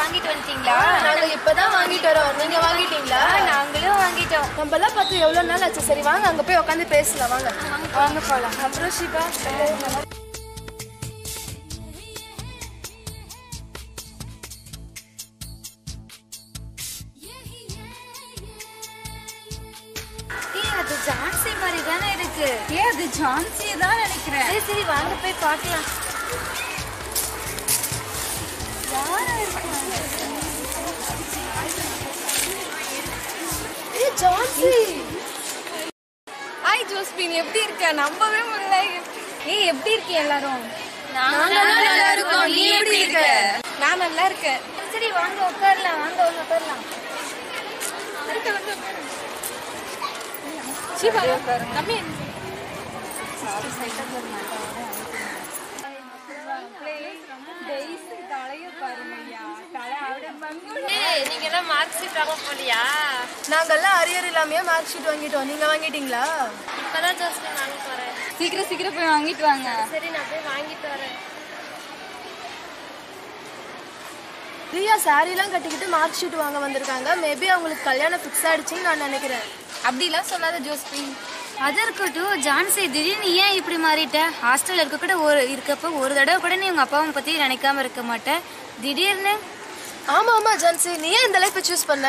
வாங்கிட்டு வந்துட்டீங்களா நாங்க இப்பதான் வாங்கிட்டு வரோம் நீங்க வாங்கிட்டீங்களா நாங்களும் வாங்கிட்டோம் நம்ம எல்லாம் பார்த்து எவ்வளவு நாள் ஆச்சு சரி வாங்க அங்க போய் உட்காந்து பேசலாம் வாங்க வாங்க போலாம் அப்புறம் ஷிபா ஏய் அது ஜான்சி மாதிரி தானே இருக்கு ஏ அது ஜான்சி தான் நினைக்கிறேன் சரி சரி வாங்க போய் பார்க்கலாம் ஏய் ஜான்சி ஹாய் ஜோஸ்பின் எப்படி இருக்க நம்பவே முடியல ஏய் எப்படி இருக்கீங்க எல்லாரும் நல்லா இருக்கோம். நீ எப்படி இருக்க? நான் நல்லா இருக்கேன் சரி வாங்க உட்காரலாம் வாங்க உள்ள உட்காரலாம் சிவா தம்பி தலைய பாருங்கய்யா தலை அப்படியே நீங்க எல்லாம் மார்க் ஷீட் வாங்க போலியா நாங்கெல்லாம் அரியர் இல்லாமயே மார்க் ஷீட் வாங்கிட்டோம் நீங்க வாங்கிட்டீங்களா இப்பதான் ஜோஸ்பின் வாங்க போறேன் சீக்கிரம் சீக்கிரம் போய் வாங்கிட்டு வாங்க சரி நான் போய் வாங்கிட்டு வரேன் பிரியா சாரிலாம் கட்டிக்கிட்டு மார்க் ஷீட் வாங்க வந்திருக்காங்க மேபி அவங்களுக்கு கல்யாணம் ஃபிக்ஸ் ஆயிடுச்சுன்னு நான் நினைக்கிறேன் அப்படிலாம் சொல்லாத ஜோஸ்பின் அது இருக்கட்டும் ஜான்சி திடீர்னு ஏன் இப்படி மாறிட்ட ஹாஸ்டல்ல இருக்க கூட ஒரு இருக்கப்ப ஒரு தடவை கூட நீ உங்க அப்பாவை பத்தி நினைக்காம இருக்க மாட்ட திடீர்னு ஆமா ஆமா ஜான்சி நீ ஏன் இந்த லைஃப்பை சூஸ் பண்ண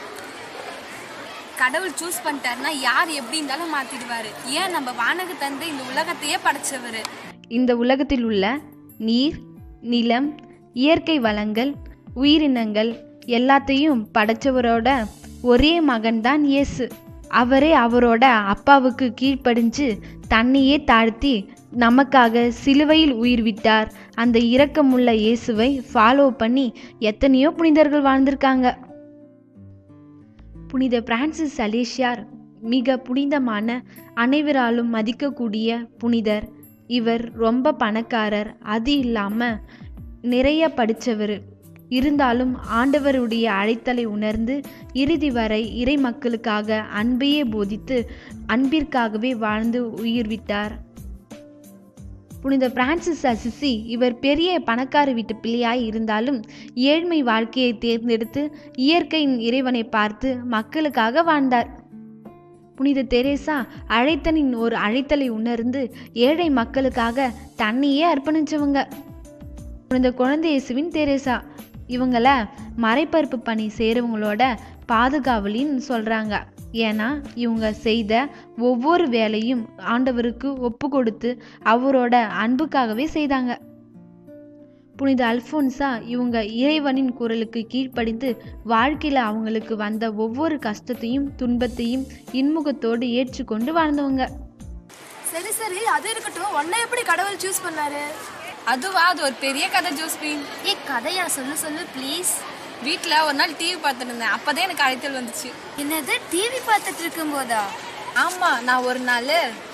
கடவுள் சூஸ் பண்ணிட்டாருன்னா யார் எப்படி இருந்தாலும் மாத்திடுவாரு ஏன் நம்ம வானக தந்து இந்த உலகத்தையே படைச்சவரு இந்த உலகத்தில் உள்ள நீர் நிலம் இயற்கை வளங்கள் உயிரினங்கள் எல்லாத்தையும் படைச்சவரோட ஒரே மகன்தான் இயேசு அவரே அவரோட அப்பாவுக்கு கீழ்ப்படிஞ்சு தன்னையே தாழ்த்தி நமக்காக சிலுவையில் உயிர் விட்டார் அந்த இரக்கமுள்ள இயேசுவை ஃபாலோ பண்ணி எத்தனையோ புனிதர்கள் வாழ்ந்திருக்காங்க புனித பிரான்சிஸ் அலேசியார் மிக புனிதமான அனைவராலும் மதிக்கக்கூடிய புனிதர் இவர் ரொம்ப பணக்காரர் அது இல்லாம நிறைய படித்தவர் இருந்தாலும் ஆண்டவருடைய அழைத்தலை உணர்ந்து இறுதி வரை இறை மக்களுக்காக அன்பையே போதித்து அன்பிற்காகவே வாழ்ந்து உயிர் விட்டார் புனித பிரான்சிஸ் அசிசி இவர் பெரிய பணக்கார வீட்டு பிள்ளையாய் இருந்தாலும் ஏழ்மை வாழ்க்கையை தேர்ந்தெடுத்து இயற்கையின் இறைவனை பார்த்து மக்களுக்காக வாழ்ந்தார் புனித தெரேசா அழைத்தனின் ஒரு அழைத்தலை உணர்ந்து ஏழை மக்களுக்காக தன்னையே அர்ப்பணிச்சவங்க புனித குழந்தை இயேசுவின் தெரேசா இவங்கள மறைப்பருப்பு பணி செய்கிறவங்களோட பாதுகாவலின்னு சொல்கிறாங்க ஏன்னா இவங்க செய்த ஒவ்வொரு வேலையும் ஆண்டவருக்கு ஒப்பு கொடுத்து அவரோட அன்புக்காகவே செய்தாங்க புனித அல்ஃபோன்சா இவங்க இறைவனின் குரலுக்கு கீழ்ப்படிந்து வாழ்க்கையில் அவங்களுக்கு வந்த ஒவ்வொரு கஷ்டத்தையும் துன்பத்தையும் இன்முகத்தோடு ஏற்றுக்கொண்டு வாழ்ந்தவங்க சரி சரி அது இருக்கட்டும் உன்னை எப்படி கடவுள் சூஸ் பண்ணாரு அதுவா அது ஒரு பெரிய கதை ஜோஸ்பின் ஏ கதையா சொல்லு சொல்லு ப்ளீஸ் வீட்ல ஒரு நாள் டிவி பார்த்துட்டு இருந்தேன் அப்பதான் எனக்கு அழைத்தல் வந்துச்சு என்னது டிவி பார்த்துட்டு இருக்கும் போதா ஆமா நான் ஒரு நாள்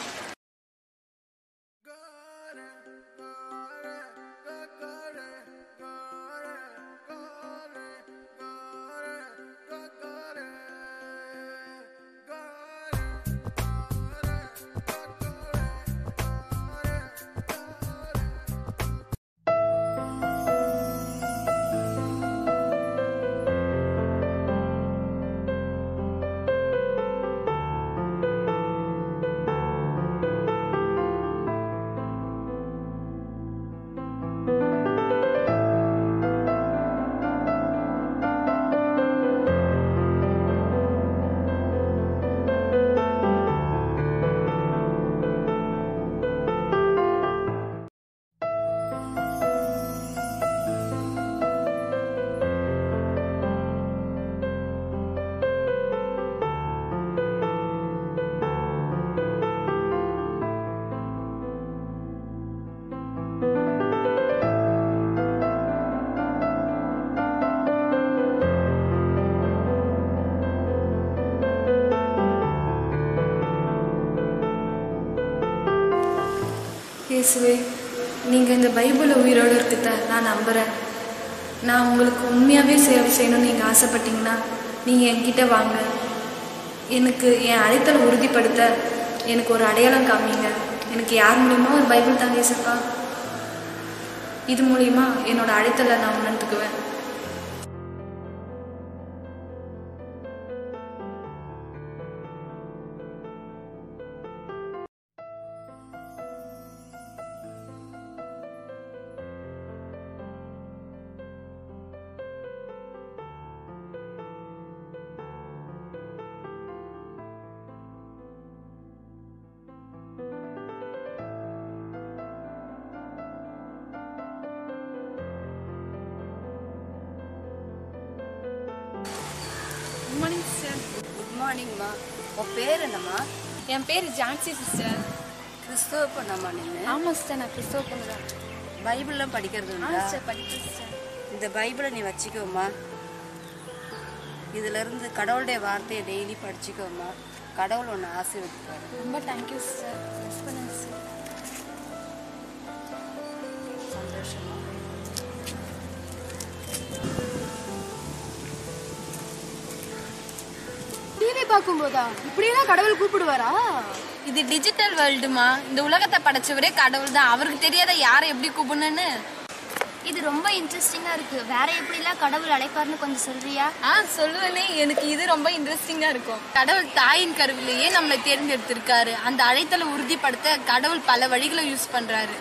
இயேசுவே நீங்கள் இந்த பைபிளை உயிரோடு இருக்குத நான் நம்புகிறேன் நான் உங்களுக்கு உண்மையாகவே சேவை செய்யணும்னு நீங்கள் ஆசைப்பட்டீங்கன்னா நீங்கள் என்கிட்ட வாங்க எனக்கு என் அழைத்தலை உறுதிப்படுத்த எனக்கு ஒரு அடையாளம் காமிங்க எனக்கு யார் மூலியமா ஒரு பைபிள் தாங்க இயேசுப்பா இது மூலியமா என்னோட அழைத்தலை நான் உணர்ந்துக்குவேன் மார்னிங்மா உன் பேர் என்னம்மா என் பேர் ஜான்சி சிஸ்டர் கிறிஸ்துவ பொண்ணம்மா நீங்க ஆமாம் சிஸ்டர் நான் கிறிஸ்தவ பொண்ணு தான் பைபிள்லாம் படிக்கிறது உண்டா சிஸ்டர் படிக்கிறேன் சிஸ்டர் இந்த பைபிளை நீ வச்சுக்கோம்மா இதுல இருந்து கடவுளுடைய வார்த்தையை டெய்லி படிச்சுக்கோம்மா கடவுள் ஒன்று ஆசீர்வதிப்பாரு ரொம்ப தேங்க்யூ சிஸ்டர் மிஸ் பண்ணுங்க சிஸ்டர் சந்தோஷமா டிவி பார்க்கும்போதா இப்படியெல்லாம் கடவுள் கூப்பிடுவாரா இது டிஜிட்டல் வேர்ல்டுமா இந்த உலகத்தை படைச்சவரே கடவுள் தான் அவருக்கு தெரியாத யாரை எப்படி கூப்பிடணும்னு இது ரொம்ப இன்ட்ரெஸ்டிங்கா இருக்கு வேற எப்படிலாம் கடவுள் அழைப்பாருன்னு கொஞ்சம் சொல்றியா ஆ சொல்லுவேனே எனக்கு இது ரொம்ப இன்ட்ரெஸ்டிங்கா இருக்கும் கடவுள் தாயின் கருவிலேயே நம்மளை தேர்ந்தெடுத்திருக்காரு அந்த அழைத்தலை உறுதிப்படுத்த கடவுள் பல வழிகளை யூஸ் பண்றாரு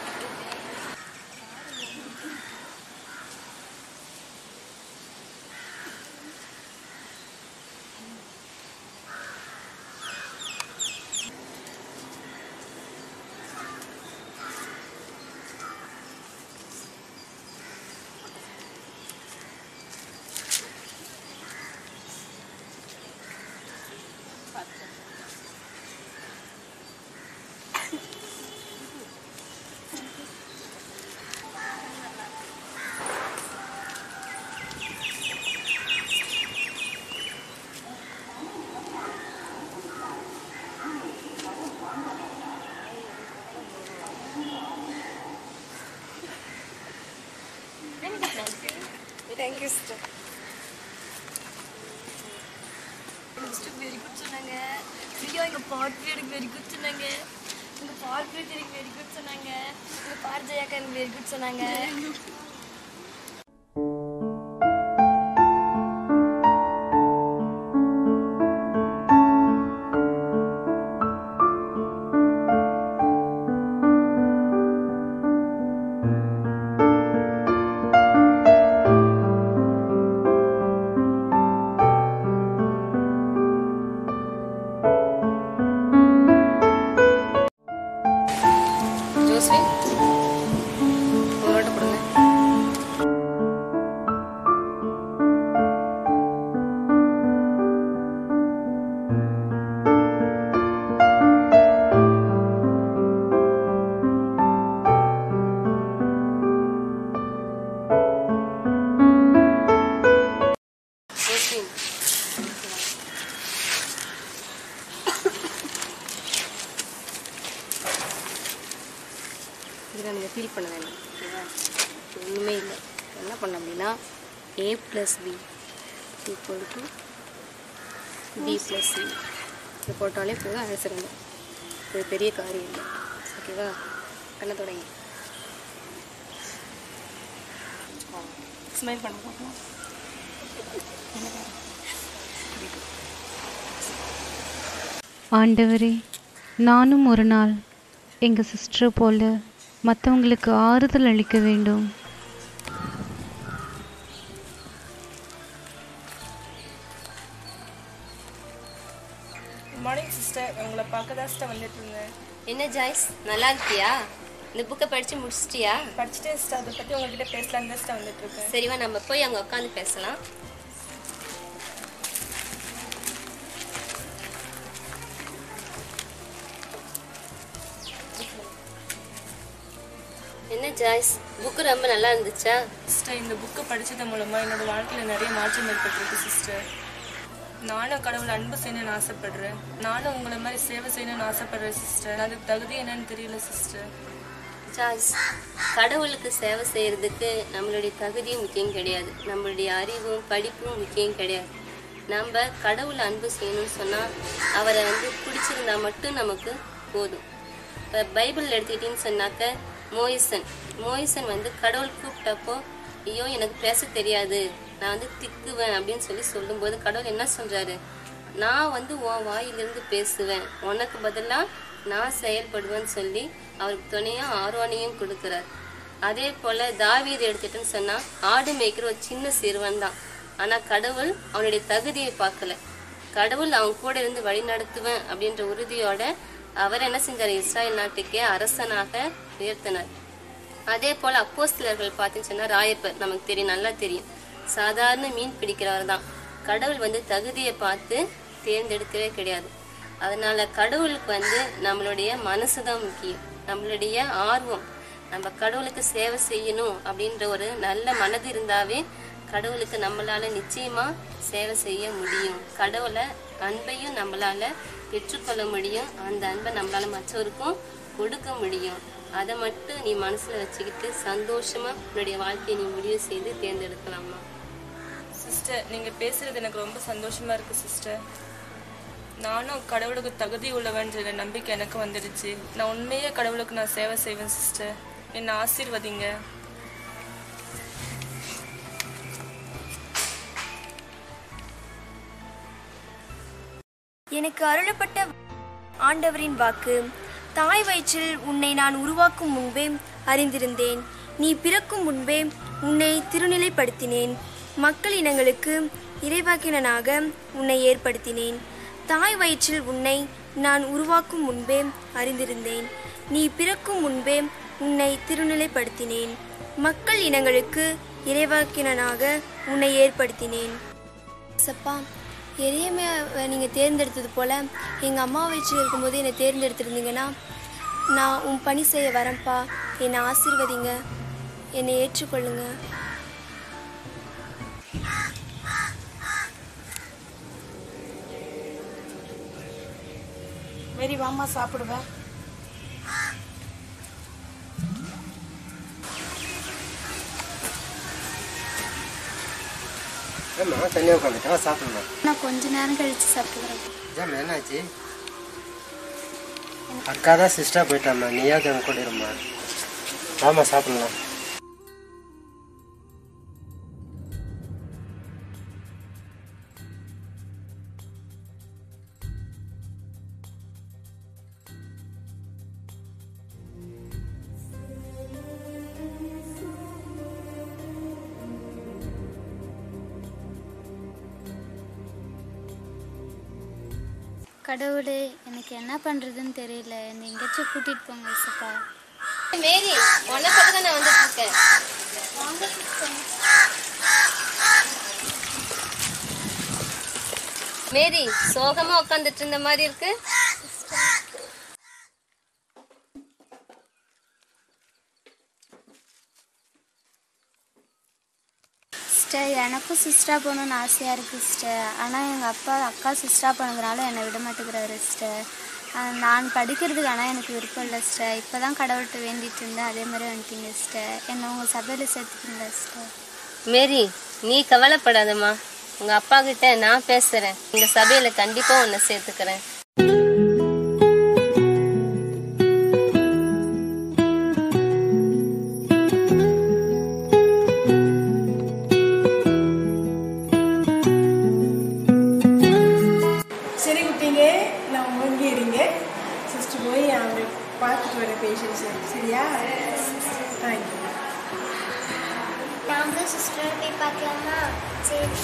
தேங்க்யூ சிஸ்டர் வெரி குட் சொன்னாங்க ஐயோ எங்கள் பாட்டு எனக்கு வெரி குட் சொன்னாங்க எங்கள் பாட்டு எனக்கு வெரி குட் சொன்னாங்க எங்கள் பார் ஜெயாக்கா எனக்கு வெரி குட் சொன்னாங்க ஜோஸ்வி உங்கள்கிட்ட கொடுங்க ஜோஸ்வி இதில் நீங்கள் ஃபீல் பண்ண வேண்டாம் ஓகேவா ஒன்றுமே இல்லை என்ன பண்ண அப்படின்னா A plus B equal to B plus C இது போட்டாலே போதும் ஆன்சர் வந்து இது பெரிய காரியம் இல்லை ஓகேவா கண்ணை தொடங்கி ஸ்மைல் பண்ண பார்க்கலாம் ஆண்டவரே நானும் ஒரு நாள் எங்கள் சிஸ்டரை போல மற்றவங்களுக்கு ஆறுதல் அளிக்க வேண்டும் மார்னிங் சிஸ்டர் உங்களை பார்க்க தான் சிஸ்டர் வந்துட்டு இருந்தேன் என்ன ஜாய்ஸ் நல்லா இருக்கியா இந்த புக்கை படிச்சு முடிச்சிட்டியா படிச்சுட்டே சிஸ்டர் அதை பற்றி உங்ககிட்ட பேசலான்னு தான் சிஸ்டர் வந்துட்டு இருக்கேன் சரிவா நம்ம போய் அங்கே உட்காந்து பேசலாம் என்ன ஜாய்ஸ் புக்கு ரொம்ப நல்லா இருந்துச்சா சிஸ்டர் இந்த புக்கை படிச்சது மூலமா என்னோட வாழ்க்கையில நிறைய மாற்றம் ஏற்பட்டிருக்கு சிஸ்டர் நானும் கடவுள் அன்பு செய்யணும்னு ஆசைப்படுறேன் நானும் உங்களை மாதிரி சேவை செய்யணும்னு ஆசைப்படுறேன் சிஸ்டர் அதுக்கு தகுதி என்னன்னு தெரியல சிஸ்டர் ஜாய்ஸ் கடவுளுக்கு சேவை செய்யறதுக்கு நம்மளுடைய தகுதியும் முக்கியம் கிடையாது நம்மளுடைய அறிவும் படிப்பும் முக்கியம் கிடையாது நம்ம கடவுளை அன்பு செய்யணும்னு சொன்னால் அவரை வந்து பிடிச்சிருந்தா மட்டும் நமக்கு போதும் இப்போ பைபிள் எடுத்துக்கிட்டின்னு சொன்னாக்க மோயிசன் மோயிசன் வந்து கடவுள் கூப்பிட்டப்போ ஐயோ எனக்கு பேச தெரியாது நான் வந்து திக்குவேன் அப்படின்னு சொல்லி சொல்லும்போது கடவுள் என்ன சொல்றாரு நான் வந்து உன் வாயிலிருந்து பேசுவேன் உனக்கு பதிலாக நான் செயல்படுவேன்னு சொல்லி அவருக்கு துணையா ஆர்வானையும் கொடுக்குறார் அதே போல தாவீது எடுத்துட்டுன்னு சொன்னா ஆடு மேய்க்கிற ஒரு சின்ன சிறுவன் தான் ஆனா கடவுள் அவனுடைய தகுதியை பார்க்கல கடவுள் அவன் கூட இருந்து வழி நடத்துவேன் அப்படின்ற உறுதியோட அவர் என்ன செஞ்சார் இஸ்ராயல் நாட்டுக்கே அரசனாக உயர்த்தினார் அதே போல அப்போஸ்தலர்கள் பார்த்தீங்கன்னு சொன்னா ராயப்பர் நமக்கு தெரியும் நல்லா தெரியும் சாதாரண மீன் பிடிக்கிறவர் தான் கடவுள் வந்து தகுதியை பார்த்து தேர்ந்தெடுக்கவே கிடையாது அதனால கடவுளுக்கு வந்து நம்மளுடைய மனசு தான் முக்கியம் நம்மளுடைய ஆர்வம் நம்ம கடவுளுக்கு சேவை செய்யணும் அப்படின்ற ஒரு நல்ல மனது இருந்தாவே கடவுளுக்கு நம்மளால நிச்சயமா சேவை செய்ய முடியும் கடவுளை அன்பையும் நம்மளால பெற்றுக்கொள்ள முடியும் அந்த அன்பை நம்மளால மற்றவருக்கும் கொடுக்க முடியும் அதை மட்டும் நீ மனசுல வச்சுக்கிட்டு சந்தோஷமா உன்னுடைய வாழ்க்கையை நீ முடிவு செய்து தேர்ந்தெடுக்கலாமா சிஸ்டர் நீங்க பேசுறது எனக்கு ரொம்ப சந்தோஷமா இருக்கு சிஸ்டர் நானும் கடவுளுக்கு தகுதி உள்ளவன்ற நம்பிக்கை எனக்கு வந்துடுச்சு நான் உண்மையே கடவுளுக்கு நான் சேவை செய்வேன் சிஸ்டர் என்னை ஆசீர்வதிங்க எனக்கு அருளப்பட்ட ஆண்டவரின் வாக்கு தாய் வயிற்றில் உன்னை நான் உருவாக்கும் முன்பே அறிந்திருந்தேன் நீ பிறக்கும் முன்பே உன்னை திருநிலைப்படுத்தினேன் மக்கள் இனங்களுக்கு இறைவாக்கினனாக உன்னை ஏற்படுத்தினேன் தாய் வயிற்றில் உன்னை நான் உருவாக்கும் முன்பே அறிந்திருந்தேன் நீ பிறக்கும் முன்பே உன்னை திருநிலைப்படுத்தினேன் மக்கள் இனங்களுக்கு இறைவாக்கினனாக உன்னை ஏற்படுத்தினேன் சப்பா எதையுமே நீங்கள் தேர்ந்தெடுத்தது போல் எங்கள் அம்மா வயிற்றில் இருக்கும்போது என்னை தேர்ந்தெடுத்திருந்தீங்கன்னா நான் உன் பணி செய்ய வரேன்ப்பா என்னை ஆசீர்வதிங்க என்னை ஏற்றுக்கொள்ளுங்க வெரி வாமா சாப்பிடுவேன் ஏம்மா தனியாக உட்காந்துட்டா சாப்பிடலாம் நான் கொஞ்ச நேரம் கழித்து சாப்பிடுவேன் ஜாம் என்னாச்சு அக்கா தான் சிஸ்டராக போயிட்டாம்மா நீயாவது என் கூட இருமா வாமா சாப்பிடலாம் கடவுளே எனக்கு என்ன பண்றதுன்னு தெரியல என்னை எங்கேயாச்சும் கூட்டிட்டு போங்க இசப்பா மேரி உன்னை பார்த்து தான் நான் வந்துட்டு இருக்கேன் மேரி சோகமா உட்காந்துட்டு இருந்த மாதிரி இருக்கு சிஸ்டர் எனக்கும் சிஸ்டரா போகணும்னு ஆசையாக இருக்குது சிஸ்டர் ஆனால் எங்கள் அப்பா அக்கா சிஸ்டரா போனதுனால என்னை விட மாட்டேங்கிறாரு சிஸ்டர் அஹ் நான் படிக்கிறதுக்கு ஆனால் எனக்கு விருப்பம் இல்லை சிஸ்டர் இப்போ தான் கடவுள்கிட்ட வேண்டிட்டு இருந்தேன் அதே மாதிரி வந்துட்டீங்க சிஸ்டர் என்னை உங்கள் சபையில் சேர்த்துக்கீங்களா சிஸ்டர் மேரி நீ கவலைப்படாதம்மா உங்க அப்பா கிட்ட நான் பேசுறேன் இந்த சபையில கண்டிப்பா உன்னை சேர்த்துக்கிறேன் சரி குட்டிங்க நான் ஓங்கி இருங்க சிஸ்டர் போய் அவங்க பார்த்துட்டு வர பேஷன்ஸ் சரியா தேங்க்யூ நாமளும் சிஸ்டர் போய் பார்க்கலாமா சரி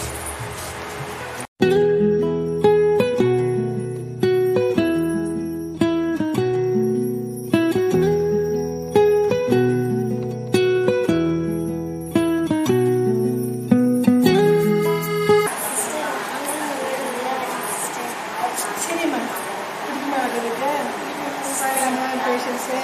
சரிம்மா குடிக்குமா வர்றதுக்கு பார்க்கலாமா பேஷன்ஸு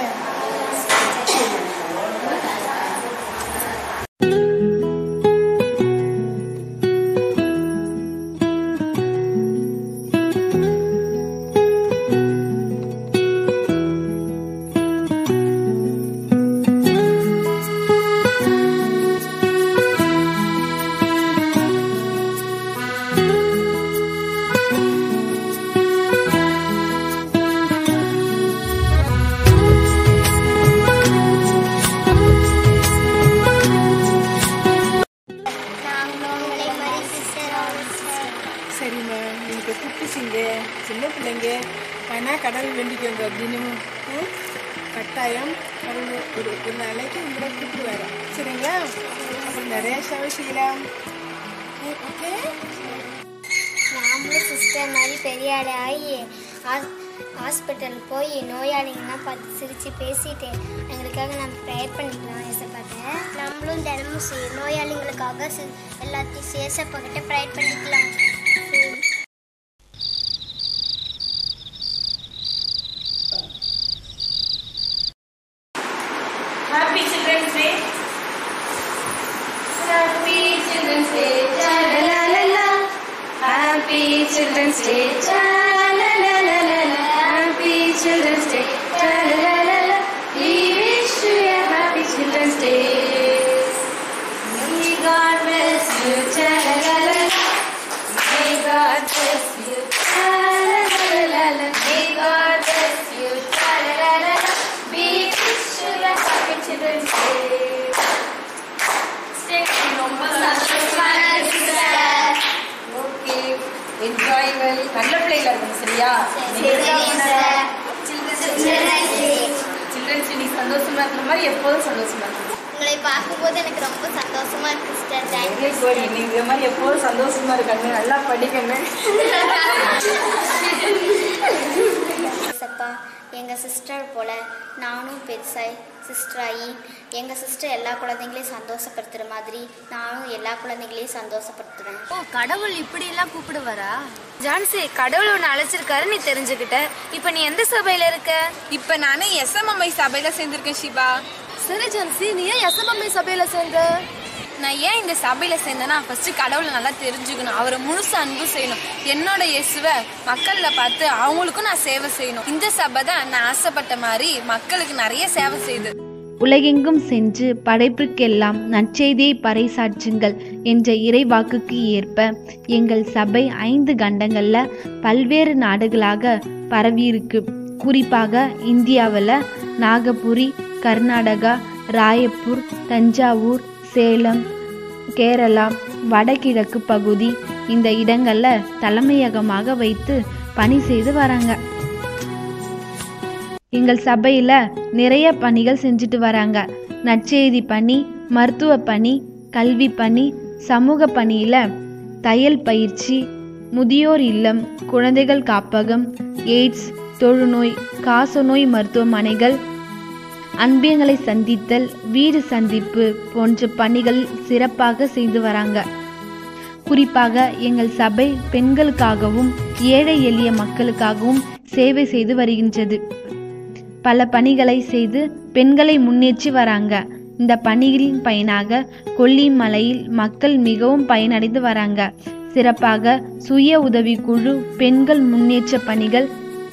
நாங்களும் உங்களை மாதிரி சிஸ்டர் சரிம்மா நீங்கள் குட்டிச்சிங்க சின்ன பிள்ளைங்க ஆனால் கடவுள் வேண்டிக்கோங்க அப்படின்னு ம்? கட்டாயம் கடவுள் ஒரு ஒரு நாளைக்கு உங்களை கூப்பிட்டு வரோம் சரிங்களா அப்புறம் நிறைய சேவை செய்யலாம் ஓகே நாமளும் சிஸ்டர் மாதிரி பெரிய ஆளு ஆகி ஹாஸ்பிட்டல் போய் நோயாளிங்கெல்லாம் பார்த்து சிரித்து பேசிட்டு எங்களுக்காக நம்ம ப்ரேயர் பண்ணிக்கலாம் ஏசப்பாட்ட நம்மளும் தினமும் சி- நோயாளிங்களுக்காக சி- எல்லாத்தையும் ஏசப்பாக்கிட்ட ப்ரேயர் பண்ணிக்கலாம் happy children's day happy children's day happy children's day happy children's day We wish you a happy children's day. May God bless you. Cha-la-la-la. May God bless you. Cha-la-la-la-la. May God bless you. Cha-la-la-la-la. We wish you a happy children's day. Stay ரொம்ப சந்தோஷமா இருக்கு sir okay enjoy well நல்ல பிள்ளைல இருக்கணும் சரியா children's நீ சந்தோஷமா இருக்கிற மாதிரி எப்போதும் சந்தோஷமா இருக்கணும் உங்களை பார்க்கும்போது எனக்கு ரொம்ப சந்தோஷமா இருக்கு சிஸ்டர் தேங்க்யூ வெரி குட் நீ இந்த மாதிரி எப்போதும் சந்தோஷமா இருக்காங்க நல்லா படிக்கணும் சப்பா எங்கள் சிஸ்டர் போல நானும் பெருசாய் சிஸ்டர் ஆகி எங்கள் சிஸ்டர் எல்லா குழந்தைங்களையும் சந்தோஷப்படுத்துகிற மாதிரி நானும் எல்லா குழந்தைங்களையும் சந்தோஷப்படுத்துவேன் ஓ கடவுள் இப்படி எல்லாம் கூப்பிடுவாரா ஜான்சி கடவுள் உன்னை அழைச்சிருக்காரு நீ தெரிஞ்சுக்கிட்ட இப்ப நீ எந்த சபையில இருக்க இப்ப நானே எஸ்எம்எம்ஐ சபையில சேர்ந்திருக்கேன் ஷிபா சரி ஜான்சி நீ ஏன் எஸ்எம்எம்ஐ சபையில சேர்ந்த நான் ஏன் இந்த சபையில சேர்ந்தேன்னா ஃபர்ஸ்ட் கடவுளை நல்லா தெரிஞ்சுக்கணும் அவரை முழுசு அன்பு செய்யணும் என்னோட இயேசுவை மக்கள்ல பார்த்து அவங்களுக்கும் நான் சேவை செய்யணும் இந்த சபை தான் நான் ஆசைப்பட்ட மாதிரி மக்களுக்கு நிறைய சேவை செய்யுது உலகெங்கும் சென்று படைப்புக்கெல்லாம் நற்செய்தியை பறைசாற்றுங்கள் என்ற இறைவாக்குக்கு ஏற்ப எங்கள் சபை ஐந்து கண்டங்கள்ல பல்வேறு நாடுகளாக பரவியிருக்கு குறிப்பாக இந்தியாவில் நாகபுரி கர்நாடகா ராயப்பூர் தஞ்சாவூர் சேலம் கேரளா வடகிழக்கு பகுதி இந்த இடங்கள்ல தலைமையகமாக வைத்து பணி செய்து வராங்க எங்கள் சபையில நிறைய பணிகள் செஞ்சுட்டு வராங்க நற்செய்தி பணி மருத்துவ பணி கல்வி பணி சமூக பணியில தையல் பயிற்சி முதியோர் இல்லம் குழந்தைகள் காப்பகம் எய்ட்ஸ் தொழுநோய் காசநோய் மருத்துவமனைகள் அன்பியங்களை சந்தித்தல் வீடு சந்திப்பு போன்ற பணிகள் சிறப்பாக செய்து வராங்க குறிப்பாக எங்கள் சபை பெண்களுக்காகவும் ஏழை எளிய மக்களுக்காகவும் சேவை செய்து வருகின்றது பல பணிகளை செய்து பெண்களை முன்னேற்றி வராங்க இந்த பணிகளின் பயனாக கொல்லிமலையில் மக்கள் மிகவும் பயனடைந்து வராங்க சிறப்பாக சுய உதவிக்குழு பெண்கள் முன்னேற்ற பணிகள்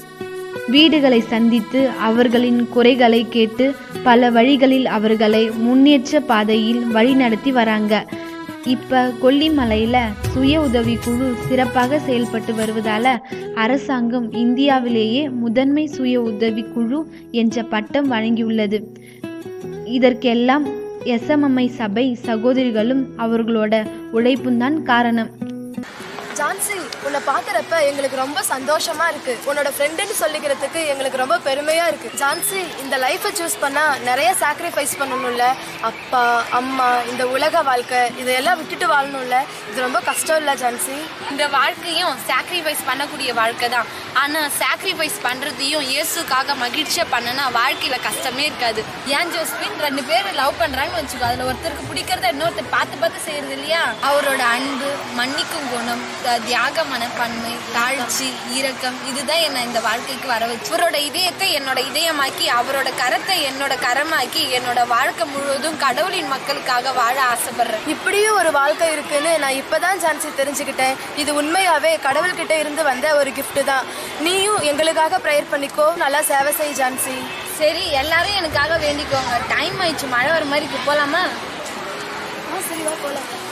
வீடுகளை சந்தித்து அவர்களின் குறைகளை கேட்டு பல வழிகளில் அவர்களை முன்னேற்ற பாதையில் வழிநடத்தி வராங்க இப்ப கொல்லிமலையில சுய உதவி குழு சிறப்பாக செயல்பட்டு வருவதால அரசாங்கம் இந்தியாவிலேயே முதன்மை சுய உதவி குழு என்ற பட்டம் வழங்கியுள்ளது இதற்கெல்லாம் எஸ்எம்எம்ஐ சபை சகோதரிகளும் அவர்களோட உழைப்பும் தான் காரணம் ஜான்சி உன்னை பார்க்கறப்ப எங்களுக்கு ரொம்ப சந்தோஷமா இருக்கு உன்னோட ஃப்ரெண்டுன்னு சொல்லிக்கிறதுக்கு எங்களுக்கு ரொம்ப பெருமையா இருக்கு ஜான்சி இந்த லைஃப்பை சூஸ் பண்ணா நிறைய சாக்ரிஃபைஸ் பண்ணணும்ல அப்பா அம்மா இந்த உலக வாழ்க்கை இதையெல்லாம் விட்டுட்டு வாழணும்ல இது ரொம்ப கஷ்டம் இல்ல ஜான்சி இந்த வாழ்க்கையும் சாக்ரிஃபைஸ் பண்ணக்கூடிய வாழ்க்கை தான் ஆனா சாக்ரிஃபைஸ் பண்றதையும் இயேசுக்காக மகிழ்ச்சியா பண்ணனா வாழ்க்கையில கஷ்டமே இருக்காது ஏன் ஜோஸ்பின் ரெண்டு பேரும் லவ் பண்றாங்கன்னு வச்சுக்கோ அதுல ஒருத்தருக்கு பிடிக்கிறத இன்னொருத்தர் பார்த்து பார்த்து செய்யறது இல்லையா அவரோட அன்பு மன்னிக்கும் குணம் த- தியாக மனப்பான்மை தாழ்ச்சி இரக்கம் இதுதான் என்ன இந்த வாழ்க்கைக்கு வர வச்சு அவரோட இதயத்தை என்னோட இதயமாக்கி அவரோட கரத்தை என்னோட கரமாக்கி என்னோட வாழ்க்கை முழுவதும் கடவுளின் மக்களுக்காக வாழ ஆசைப்படுறேன் இப்படியும் ஒரு வாழ்க்கை இருக்குன்னு நான் இப்பதான் ஜான்சி தெரிஞ்சுக்கிட்டேன் இது உண்மையாவே கடவுள்கிட்ட இருந்து வந்த ஒரு gift தான் நீயும் எங்களுக்காக ப்ரேயர் பண்ணிக்கோ நல்லா சேவை செய் ஜான்சி சரி எல்லாரும் எனக்காக வேண்டிக்கோங்க டைம் ஆயிடுச்சு மழை வர மாதிரி இருக்கு போலாமா ஆ சரி வா போலாம்